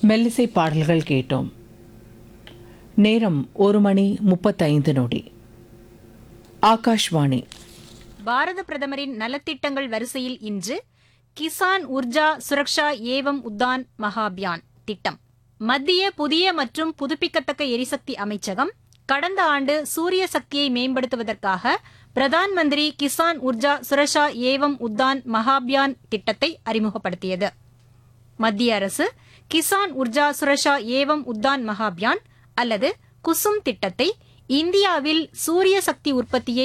மெல்லிசை பாடல்கள் கேட்டோம் நேரம் ஒரு மணி முப்பத்தைந்து நொடி ஆகாஷ்வாணி பாரத பிரதமரின் நலத்திட்டங்கள் வரிசையில் இன்று கிசான் உர்ஜா சுரக்ஷா ஏவம் உத்தான் மகாபியான் திட்டம் மத்திய புதிய மற்றும் புதுப்பிக்கத்தக்க எரிசக்தி அமைச்சகம் கடந்த ஆண்டு சூரிய சக்தியை மேம்படுத்துவதற்காக பிரதான் மந்திரி கிசான் உர்ஜா சுரக்ஷா ஏவம் உத்தான் மகாபியான் திட்டத்தை அறிமுகப்படுத்தியது மத்திய அரசு கிசான் உர்ஜா சுரக்ஷா ஏவம் உத்தான் மகாபியான் அல்லது குசும் திட்டத்தை இந்தியாவில் சூரிய சக்தி உற்பத்தியை